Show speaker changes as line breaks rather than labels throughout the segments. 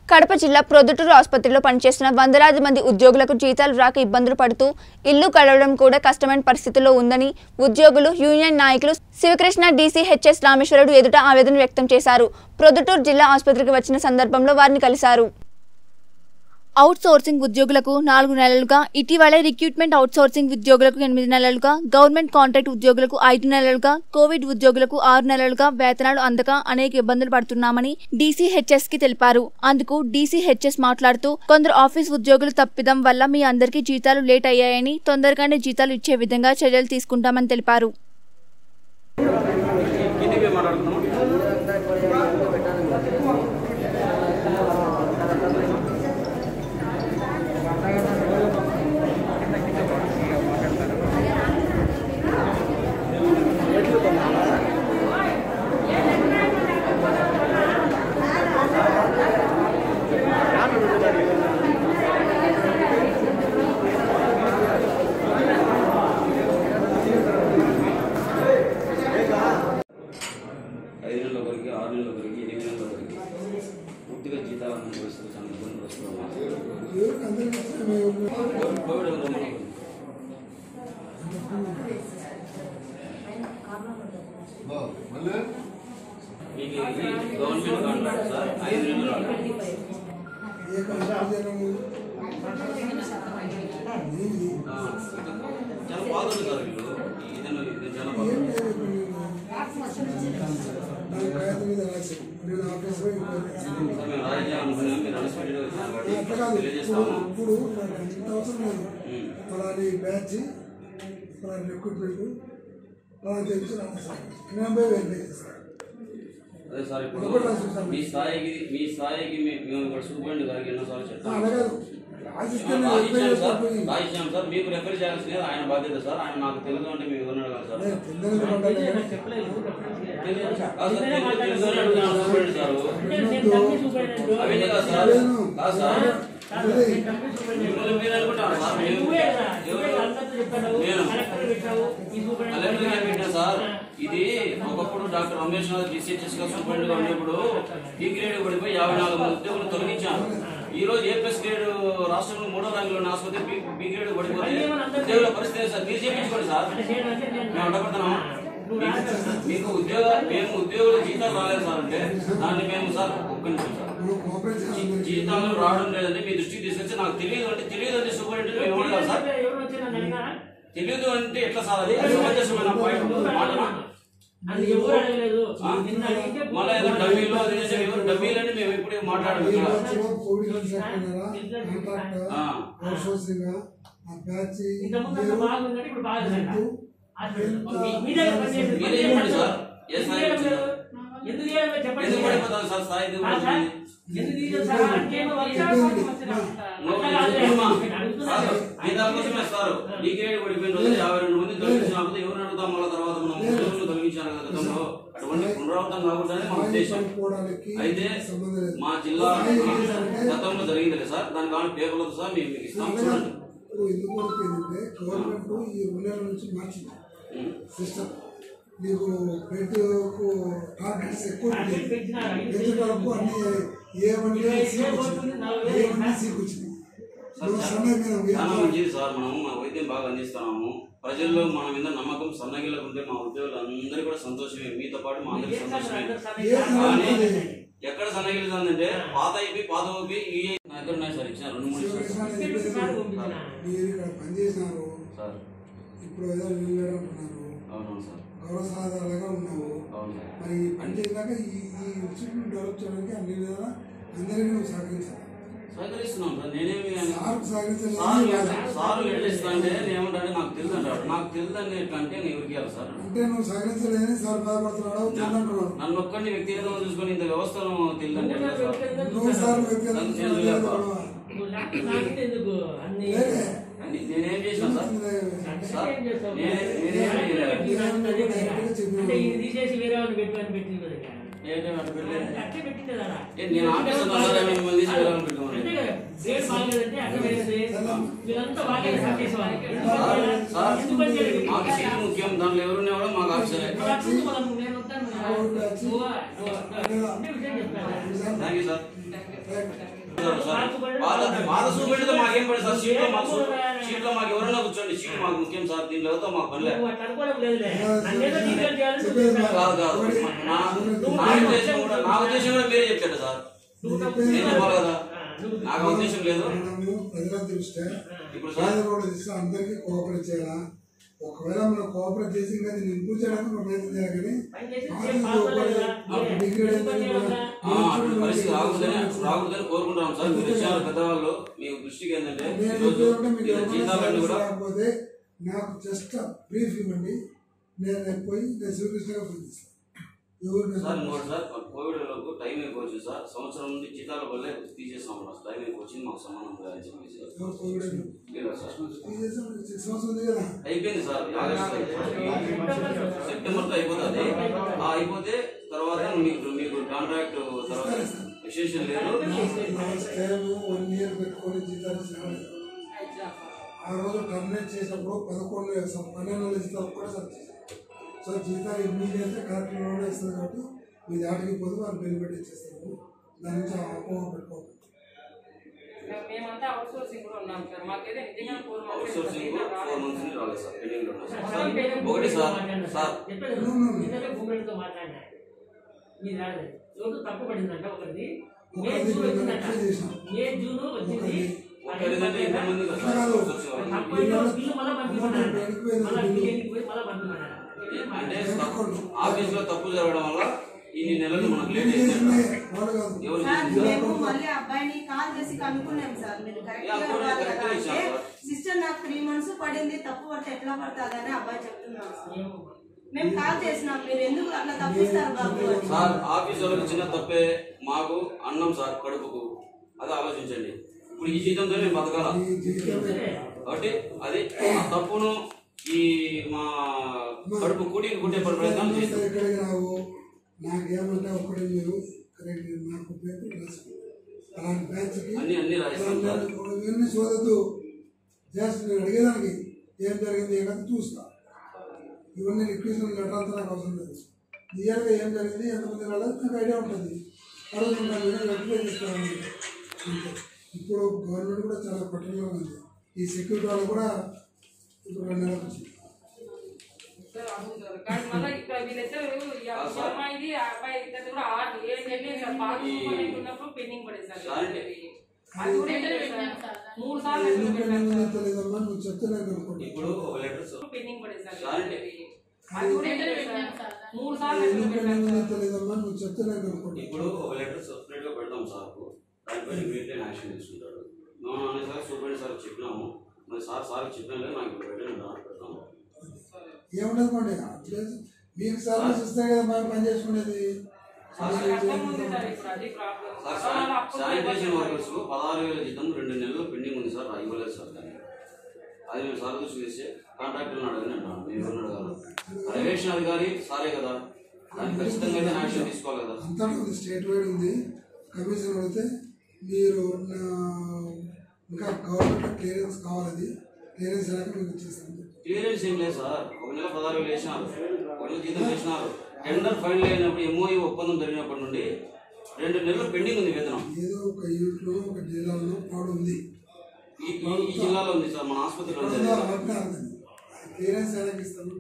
కడప జిల్లా ప్రొద్దుటూరు ఆసుపత్రిలో పనిచేస్తున్న వందలాది మంది ఉద్యోగులకు జీతాలు రాక ఇబ్బందులు పడుతూ ఇల్లు గడవడం కూడా కష్టమైన పరిస్థితుల్లో ఉందని ఉద్యోగులు యూనియన్ నాయకులు శివకృష్ణ డీసీ హెచ్ఎస్ రామేశ్వరుడు ఎదుట ఆవేదన వ్యక్తం చేశారు ప్రొద్దుటూరు జిల్లా ఆసుపత్రికి వచ్చిన సందర్భంలో వారిని కలిశారు అవుట్ సోర్సింగ్ ఉద్యోగులకు నాలుగు నెలలుగా ఇటీవలే రిక్రూట్మెంట్ అవుట్ సోర్సింగ్ ఉద్యోగులకు ఎనిమిది నెలలుగా గవర్నమెంట్ కాంట్రాక్ట్ ఉద్యోగులకు ఐదు నెలలుగా కోవిడ్ ఉద్యోగులకు ఆరు నెలలుగా వేతనాలు అందక అనేక ఇబ్బందులు పడుతున్నామని డీసీహెచ్ఎస్ కి తెలిపారు అందుకు డీసీహెచ్ఎస్ మాట్లాడుతూ కొందరు ఆఫీస్ ఉద్యోగులు తప్పిదం వల్ల మీ అందరికీ జీతాలు లేట్ అయ్యాయని తొందరగానే జీతాలు ఇచ్చే విధంగా చర్యలు తీసుకుంటామని తెలిపారు
కిందికి మాట్లాడుతున్నాం ఐదు నెలల వరకు ఆరు నెలల వరకు ఎనిమిది నెలల వరకు పూర్తిగా జీతాలను పరిస్థితులు చాలా ఇబ్బందులు వస్తున్నాయి కోవిడ్ వల్ల మనకు మీకు ఇది గవర్నమెంట్ కాంట్రాక్ట్ సార్ ఐదు నెలలు రావాలి. ఆ, చాలా బాగుంది సార్ వీళ్ళు ఇతను ఇది చాలా బాగుంది సార్ మేము రాజకీయ అనుకున్నాం మీరు అన్ఎక్స్పెక్టెడ్గా వచ్చారు కాబట్టి తెలియజేస్తాము
ఇప్పుడు నాకు ఎంత అవసరం లేదు
ఉమ్.
పలాని బ్యాచ్ పలాని ఎక్విప్మెంట్ పలాని తెలిసి రాస్తాను నేను పోయి వెరిఫై చేస్తాను
అదే సార్ ఇప్పుడు మీ స్థాయికి మీ స్థాయికి మీ- మేము ఇక్కడ సూపరింటెండెంట్ గారికి ఎన్నోసార్లు చెప్తాం
అనగాదు రాసిస్తే నేను
రాసి
వెరిఫై
ఇచ్చాం సార్
చేస్తాను
రాసి ఇచ్చాం సార్ మీకు రెఫర్ చేయాల్సింది ఆయన బాధ్యత సార్ ఆయన నాకు తెలియదు అంటే మీకు ఉన్నాడు కదా సార్
నేను తెలియదు అనుకుంటాను
తెలియదు కాదు సార్ తెలియదు తెలుసు అని అడుగుతున్నాను సూపరింటెండెంట్ సార్ అవన్నీ కాదు సార్ కాదు సార్ మిమ్మల్ని మీరు అనుకుంటారు సార్ మేము ఎవరు నేను కలెక్టర్ గారు పెట్టినా సార్ ఇది ఒకప్పుడు డాక్టర్ రమేష్ నాథ్ డిసిహెచ్ఎస్ గా సూపరింటెండెంట్ గా ఉన్నప్పుడు ఈ గ్రేడ్ పడిపోయి యాభై నాలుగు మంది ఉద్యోగులు తొలగించారు ఈ రోజు ఏ ప్లస్ గ్రేడ్ రాష్ట్రంలో మూడో ర్యాంకులో ఉన్న ఆసుపత్రి బి బి గ్రేడ్ పడిపోతే ఉద్యోగుల పరిస్థితి ఏంటి సార్ మీరు చేయించుకోండి సార్ మేము అడ్డపడుతున్నాం మీకు ఉద్యోగ మేము ఉద్యోగుల జీతాలు రాలేదు సార్ అంటే దాన్ని మేము సార్ ఒక్క నిమిషం సార్
మనం కోఆపరేట్ చేయాలి
జీతాలు రావడం లేదంటే మీ దృష్టికి తీసుకొచ్చి నాకు తెలియదు అంటే తెలియదు అంటే సూపరింటెండెంట్ మేము ఏమడగలం సార్ తెలియదు అంటే ఎట్లా సార్ అది సమంజసమైన పాయింట్ మాటనా
అది ఎవరు అడగలేదు
ఆ?
నిన్న అడిగితే
మళ్ళీ ఏదో డమ్మీలు అది చేసాం ఎవరు డమ్మీలని మేము ఎప్పుడే మాట్లాడము ఇక్కడ.
కోవిడ్ కాంట్రాక్ట్
ఆ.
అవుట్ సోర్సింగ్ ఆ బ్యాచ్
ఇంతకుముందు అంత బాగుందంటే ఇప్పుడు బాగుందంట హాస్పిటల్. మీ- మీ దగ్గర పనిచేసే
మీరే
పని
చెప్పండి సార్. ఏ
ఎందుకు
స్థాయి
చేయడం
నుంచి?
లేదు? ఎందుకు చేయడం లేదు చెప్పండి
ఎందుకు పడిపోతాను సార్ స్థాయి ఎందుకు
ఆ సార్,
పడిపోతుంది?
ఎందుకు తీయలేదు సార్? అంటే ఏమో వర్షాలు పడుతుంది వచ్చిన.
నో,
అట్లా కాదు.
చెప్పమ్మా.
నేను అడుగుతున్నా
కాదు,
సార్.
మీ దానికోసమే ఇస్తారు ఈ గ్రేడ్ పడిపోయిన రోజు యాభై రెండు మంది తొలగించినప్పుడు ఎవరు అడుగుతాం మళ్ళీ తర్వాత మనం ఉద్యోగులు తొలగించారు కదా గతంలో అటువంటి పునరావృతం కాకుండా మా ఉద్దేశం
పడిపోవడానికి
అయితే
సంబంధం లేదు
మా జిల్లా గతంలో జరిగింది కదా సార్ దాని కావాలి పేపర్లతో సార్ మేము మీకు ఇస్తాం చూడండి
ఇప్పుడు ఎందుకు పడిపోయిందంటే గవర్నమెంట్ ఈ రెండు నెలల నుంచి మార్చింది
ఉం.
సిస్టమ్ నీకు బెడ్కు టార్గెట్స్ ఎక్కువ ఉన్నాయి.
పెంచినారు.
పెంచిన వరకు అన్ని ఏ వన్ సీక్ వచ్చింది ఏ వన్ సీక్ వచ్చింది ఇప్పుడు సన్న మీద
చాలా మంచిది సార్ మనం మా వైద్యం బాగా అందిస్తున్నాము ప్రజల్లో మన మీద నమ్మకం సన్నగిలకు ఉంటే మా ఉద్యోగులు అందరూ కూడా సంతోషమే మీతో పాటు మా అందరికి సంతోషమే కానీ ఎక్కడ సన్నగిలుతుందంటే పాత అయిపోయి పాత అయిపోయి ఈ నా దగ్గర ఉన్నాయి సార్ ఇచ్చిన రెండు మూడు ఇచ్చారు.
మీరు ఇక్కడ పనిచేసినారు
సార్
ఇప్పుడు ఏదో లీవ్ అంటున్నారు
అవునవును సార్
గౌరవ సాధారణంగా ఉన్నావు
అవును సార్
మరి ఈ పని చేసినాక ఈ ఈ ఇన్స్టిట్యూట్ డెవలప్ చేయడానికి అన్ని విధాలా అందరికీ నువ్వు సహకరించాలి
సహకరిస్తున్నాం సార్ నేనేమి
సార్కు సహకరించాలి
సార్ సార్ ఎట్లా ఇస్తా అంటే నేను ఏమంటాడు నాకు తెలుసు అంటాడు నాకు తెలుసు అని ఎట్లా అంటే నేను ఎవరికి ఇవ్వాలి సార్
అంటే నువ్వు సహకరించలేదని సార్ బాధపడుతున్నాడు తెలియదంటున్నాడు
నన్ను ఒక్కడిని వ్యక్తిగతంగా చూసుకొని ఇంత వ్యవస్థను తెలియదు అంటే ఎట్లా సార్
నువ్వు సార్ వ్యక్తిగతంగా
నన్ను చేయలేక.
నువ్వు డాక్టర్ నాకితే ఎందుకు అన్ని
లేదే.
అని నేనేం చేసిన సార్ సార్
ఏం చేస్తావు?
నేనే- నేనేం చేయలేదు.
అంటే ఇది తీసేసి వేరే వాళ్ళు పెట్టమని పెట్టింది కదా ఇక్కడ.
ఏంటో అట్లా పెట్టలేదు.
అట్లే పెట్టింది కదా
ఏ, నేను ఆఫీస్ ఉన్నారా మిమ్మల్ని తీసి వెళ్ళాలని
అంతే
పెట్టుకోమని
కదా రేట్ బాగలేదంటే అట్లా వేస్తే వీళ్ళంతా బాగా సర్వ్ చేసేవాళ్ళు ఎందుకు
సార్
పనిచేయాలి?
సార్
ఎందుకు పనిచేయాలి?
మాకు సీట్ ముఖ్యం దాంట్లో ఎవరున్నా కూడా మాకు ఆఫీసరే
మరి అట్లుంది మనం నేను వస్తాను కదా. నువ్వు- నువ్వు- నువ్వు- ఉండే విషయం చెప్తాను
థ్యాంక్ యూ సార్
రైట్
చూడండి సార్ వాళ్ళ వాళ్ళ చూపెడితే మాకేం పని సార్ సీట్లో మాకు సీట్లో మాకు ఎవరైనా కూర్చోండి సీట్ మాకు ముఖ్యం సార్ దీంట్లో ఎవరితో మాకు పనిలే
నువ్వు అట్లా అనుకోవడం లేదులే నన్నేదో డీటెయిల్ చేయాలని నువ్వు
చెప్పేది
చెప్పావు.
కాదు కాదు నా నా ఉద్దేశం కూడా నా ఉద్దేశం కూడా మీరే చెప్పారు సార్
నువ్వు తప్పు
నేను చెప్పాలి కదా
ఆ, నువ్వు
నాకు ఆ ఉద్దేశం లేదు
మనము ప్రజల దృష్ట్యా
ఇప్పుడు సార్
పేద రోడ్డు తీస్తే అందరికీ కోఆపరేట్ చేయాలా ఒకవేళ మనం కోఆపరేట్ చేసి ఇంకా దీన్ని ఇంప్రూవ్ చేయడానికి మనం ప్రయత్నం చేయాలి కానీ
పని చేసి
ఆర్థిక
ఏం పాపం
ఉపరి-
లేదా?
అప్పుడు
ఏ,
డిగ్రీ
ఎందుకు పని చేయాలా?
ఆ, అటువంటి పరిస్థితి రాకూడదని రాకూడదని కోరుకుంటున్నాం సార్ మీరు ఇచ్చారు పెద్దవాళ్ళు మీ దృష్టికి ఏంటంటే
నేను
ఈరోజు
చెప్పేదంటే మీకు
వీళ్ళ
ఎవరైనా
జీతాలన్నీ కూడా
రాకపోతే నాకు జస్ట్ బ్రీఫ్ ఇవ్వండి నేను రేపు పోయి నేను శివకృష్ణగా పంపిస్తాను ఎవరు
సార్ ఇంకోటి సార్ కోవిడ్ వరకు టైం ఎక్కువ వచ్చింది సార్ సంవత్సరం నుండి జీతాల వల్లే తీసేస్తాం అన్నమాట టైం ఎక్కువ వచ్చింది మాకు సంబంధం లేదు అని చెప్పేసి
ఎవరు కోవిడ్ అని.
లేదు సార్
ఈ చేసాం, సిక్స్ మంత్స్ ఉంది కదా
అయిపోయింది సార్ సెప్టెంబర్ తో అయిపోతుంది ఆ అయిపోతే తర్వాత మీకు మీకు కాంట్రాక్ట్ తర్వాత ఎక్స్టెన్షన్ లేదు
లాస్ట్ టైం వన్ ఇయర్ పెట్టుకొని జీతాలు ఇచ్చినాడు. ఆ రోజు టర్మినేట్ చేసినప్పుడు పదకొండు వేస్తాం పన్నెండు నెలల జీతాలు కూడా సార్ చేశాం సో జీతాలు ఇమ్మీడియట్ కరెక్ట్ లోనే ఇస్తుంది కాబట్టి మీ దాటికి పోదు వాళ్ళు బెనిఫిట్ ఇచ్చేస్తారు దాని నుంచి అపోహ పెట్టుకోవాలి
మేమంతా అవుట్ సోర్సింగ్ కూడా ఉన్నాం సార్ మాకైతే నిజంగా four
outsourcing four months నుంచి రాలేదు సార్ పెండింగ్ లో ఉన్నాయి సార్.
సార్, పేరు
ఒకటి సార్
మాట్లాడినా
సార్
చెప్పేది నిన్ననే భూమితో మాట్లాడినా మీ రాదు రోజు తప్పు పడిందంట ఒకటి మే
ఒకరిది
జూన్ వచ్చిందంట
ఎట్లా చేసినాం?
మే జూన్ వచ్చింది
ఒకరిదంటే ఎంతమంది కదా
అట్లా
సార్
కాదు.
అవుట్ సోర్సింగ్ వాళ్ళు?
తప్పు అయితే బిల్లు మళ్ళీ పంపించమన్నాడు
వెళ్ళిపోయింది
మళ్ళీ
బిల్లు.
బిల్లు పోయి మళ్ళీ పంపించమన్నాడు
అంటే ఆఫీస్ లో తప్పు జరగడం వల్ల ఇన్ని నెలలు మనకు లేట్
ఇది
అయింది
చేసిందే వాళ్ళు కాదు
ఎవరు
సార్
చేసింది?
మేము మళ్ళీ అబ్బాయిని కాల్ చేసి కనుక్కున్నాం సార్ మీరు కరెక్ట్ గా
యా,
ఇవ్వాలి
correct
కదా
గా
అంటే
ఇచ్చాం సార్.
సిస్టర్ నాకు త్రీ మంత్స్ పడింది తప్పు పడితే ఎట్లా పడుతుంది అని అబ్బాయి చెప్తున్నాడు సార్ మేము కాల్ చేసినాం మీరు ఎందుకు అట్లా తప్పిస్తారు బాబు అని
సార్ ఆఫీస్ వాళ్ళకి చిన్న తప్పే మాకు అన్నం సార్ కడుపుకు అది ఆలోచించండి ఇప్పుడు ఈ జీతంతో మేము బతకాల
ఈ జీవితమే
కాబట్టి అది ఆ తప్పును ఈ మా కడుపు కూటికి కుట్టే ప్రయత్నం చేస్తాం
ఎక్కడికి రావు నాకేమంటే ఒకటి మీరు కరెక్ట్ నాకు పేపర్ రాసుకో అలాంటి బ్యాచ్కి
అన్ని అన్ని రాయిస్తాం సార్
ఇవన్నీ చూడద్దు జస్ట్ నేను అడిగేదానికి ఏం జరిగింది ఏంటంటే చూస్తా ఇవన్నీ రిక్వెషన్ లెటర్ అంతా నాకు అవసరం లేదు క్లియర్గా ఏం జరిగింది ఎంతమంది రాలేదు నాకు ఐడియా ఉంటుంది అడుగుతుంటాను లెటర్ తీసుకోవాలి అంతే. ఇప్పుడు గవర్నమెంట్ కూడా చాలా కఠినంగా ఉంది ఈ సెక్యూరిటీ వాళ్ళు కూడా ఇప్పుడు రెండు నెలలకు వచ్చింది
సార్ అవును సార్ కానీ మళ్ళీ ఇక్కడ వీళ్ళిద్దరు ఈ అమ్మాయిది ఆ అబ్బాయి ఇద్దరు కూడా ఆరు ఏడు నెలలు సార్ పాత సూపరింటెండెంట్ ఉన్నప్పుడు పెండింగ్ పడేది సార్
సార్
అది కూడా ఏంటంటే సార్ మూడు సార్లు
ఎందుకు
ఎక్కడ పెట్టాను
పెండింగ్ తెలియదమ్మా నువ్వు చెప్తే నాకు అనుకోండి
ఇప్పుడు ఒక లెటర్
సార్ పెండింగ్ పడేది సార్
సార్
అది కూడా ఏంటంటే సార్ మూడు సార్లు ఎక్కడ
ఎందుకు
పెట్టాను
పెండింగ్ తెలియదమ్మా నువ్వు చెప్తే నాకు అనుకోండి
ఇప్పుడు ఒక లెటర్ సపరేట్ గా పెడతాం సార్ దానిపై ఇమీడియట్ యాక్షన్ తీసుకుంటాడు మేము అనేసారి సూపరింట్ సార్ చెప్పినాము మరి సార్ సార్ చెప్పినా లేదు నాకు ఇప్పుడు పెట్టండి నాకు పెడతాము
ఏముండదుకోండి అట్లే మీకు సర్వీస్ ఇస్తే కదా మేము పని చేసుకునేది
కష్టం ఉంది సార్ ఇప్పుడు అది ప్రాబ్లం
సార్
కరోనాలో అప్పులు
శానిటేషన్ వర్కర్స్ పదహారు వేల జీతం రెండు నెలలు పెండింగ్ ఉంది సార్ ఇవ్వలేదు సార్ దాన్ని అది మేము సార్ దృష్టి చేస్తే కాంట్రాక్టర్ అడగని అంటాను మేము ఎవరిని అడగాలి రైల్వేషన్ అధికారి సారే కదా దాన్ని ఖచ్చితంగా అయితే యాక్షన్ తీసుకోవాలి కదా
అంతా ఉంది స్టేట్ వైడ్ ఉంది కమిషన్ అడిగితే మీరు నా- ఇంకా గవర్నమెంట్ క్లియరెన్స్ కావాలి క్లియరెన్స్ లేక మీకు ఇచ్చేస్తాను
క్లియరెన్స్ ఏం లేదు సార్ ఒక నెల పదహారు వేలు వేసినారు ఒక నెల జీతం వేసినారు టెండర్ ఫైనల్ అయినప్పుడు ఎంఓఈ ఒప్పందం జరిగినప్పటి నుండి రెండు నెలలు పెండింగ్ ఉంది వేతనం
ఏదో ఒక యూనిట్లో ఒక జిల్లాలో ప్రాబ్లం ఉంది
ఈ ఈ- ఈ జిల్లాలో ఉంది సార్ మన ఆసుపత్రిలో ఉంది
అర్థం అర్థం అర్థం క్లియరెన్స్ ఎలాగ ఇస్తాను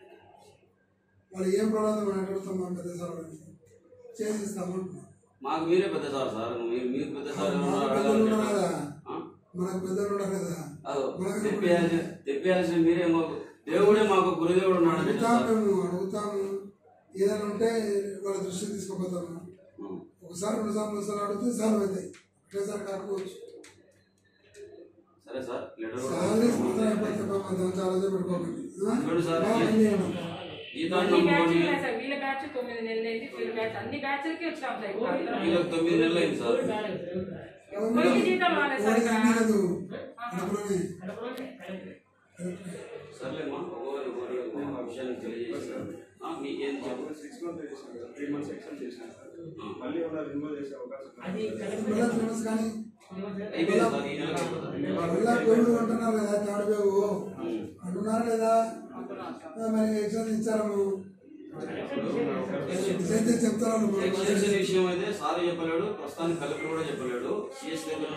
వాళ్ళు ఏం ప్రాబ్లం మనం అడుగుతాం మా పెద్ద సార్ వాళ్ళని. చేసి ఇస్తామంటున్నాం
మాకు మీరే పెద్ద సార్ సార్ మీరు మీరు పెద్ద సార్ ఎవరన్నా
మనకు పెద్దలు
అడగాలంటే
ఉన్నారు కదా
ఆ?
మనకు పెద్దలు ఉన్నారు కదా
అదో
మనకు
తెప్పేయాల్సిన తెప్పేయాల్సిన మీరే మాకు దేవుడే మాకు గురుదేవుడు ఉన్నాడు అని
అడుగుతాము
సార్
మేము అడుగుతాము ఏదైనా ఉంటే వాళ్ళ దృష్టికి తీసుకుపోతాము
ఉం.
ఒకసారి రెండు సార్లు మూడు సార్లు అడిగితే సాల్వ్ అవుతాయి ఒకేసారి కాకపోవచ్చు
సరే సార్ లెటర్ కూడా
సాలరీస్ మొత్తం అయిపోతే పాపం దాని చాలా పెట్టుకోకండి ఆ?
చూడండి సార్
బాగా పని చేయండి.
జీతాన్ని
అన్ని బ్యాచ్లు
నమ్ముకొని
ఉన్నాయి సార్ వీళ్ళ బ్యాచ్ తొమ్మిది నెలలు అయింది వీళ్ళ బ్యాచ్ అన్ని బ్యాచ్లకి వచ్చినాం సార్ ఇప్పుడు అందరం.
వీళ్ళకి తొమ్మిది నెలలు అయింది సార్
ఎవరికి జీతం రాలేదు సార్
ఓడి
ఇక్కడ
తినలేదు. కడుపులోనే.
సర్లేమ్మా ఒకరి ఒకరి ఒక విషయాన్ని తెలియజేస్తారు ఆ, మీకు ఏం చెప్పు
సిక్స్ మంత్స్ చేశాను సార్ త్రీ మంత్స్ ఎక్స్టెండ్ చేశాను సార్ మళ్ళీ ఏమైనా రిమూవ్ చేసే అవకాశం ఉందా?
అది
మళ్ళా త్రిమస్ కానీ
అయిపోయింది సార్ ఈ నెలకి అయిపోతుంది
మళ్ళా కోవిడ్ అంటున్నారు కదా థర్డ్ వేవ్ అంటున్నారా లేదా ఆ, మరి ఎగ్జామ్ ఇచ్చారు అయితే చెప్తారు
ఎక్స్టెన్షన్ విషయం అయితే సార్ చెప్పలేడు ప్రస్తుతానికి కలెక్టర్ కూడా చెప్పలేడు సిఎస్ దగ్గర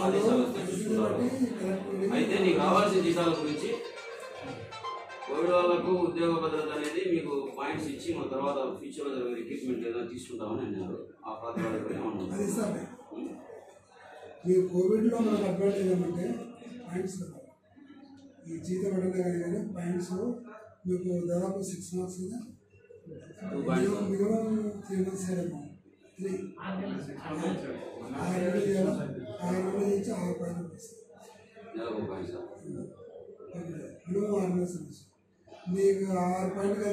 ఆదేశాలు వస్తే
పరిస్థితిని
చూసుకుంటారు
బట్టి కలెక్టర్
అయితే నీకు రావాల్సిన జీతాల గురించి కోవిడ్ వాళ్ళకు ఉద్యోగ భద్రత అనేది మీకు పాయింట్స్ ఇచ్చి మన తర్వాత ఫ్యూచర్లో జరిగే రిక్రూట్మెంట్ ఏదైనా తీసుకుంటామని అన్నారు ఆ ప్రాతిపదికన
అది
ఏమన్నా
ఇస్తాను మీరు కోవిడ్లో మనకు అడ్వాంటేజ్ ఏమంటే పాయింట్స్ కదా ఈ జీతం పడినా కానీ కానీ పాయింట్స్ మీకు దాదాపు సిక్స్ మంత్స్ కదా
two points
minimum minimum three months ఏమో త్రీ
ఆరు నెలలు
ఆరు నెలలు చేయాలి ఆరు నెలలు చేసి ఆరు పాయింట్లు వస్తాయి
నెలకు ఒక పాయింట్ సార్
మినిమం ఆరు నెలలు మీకు ఆరు పాయింట్లు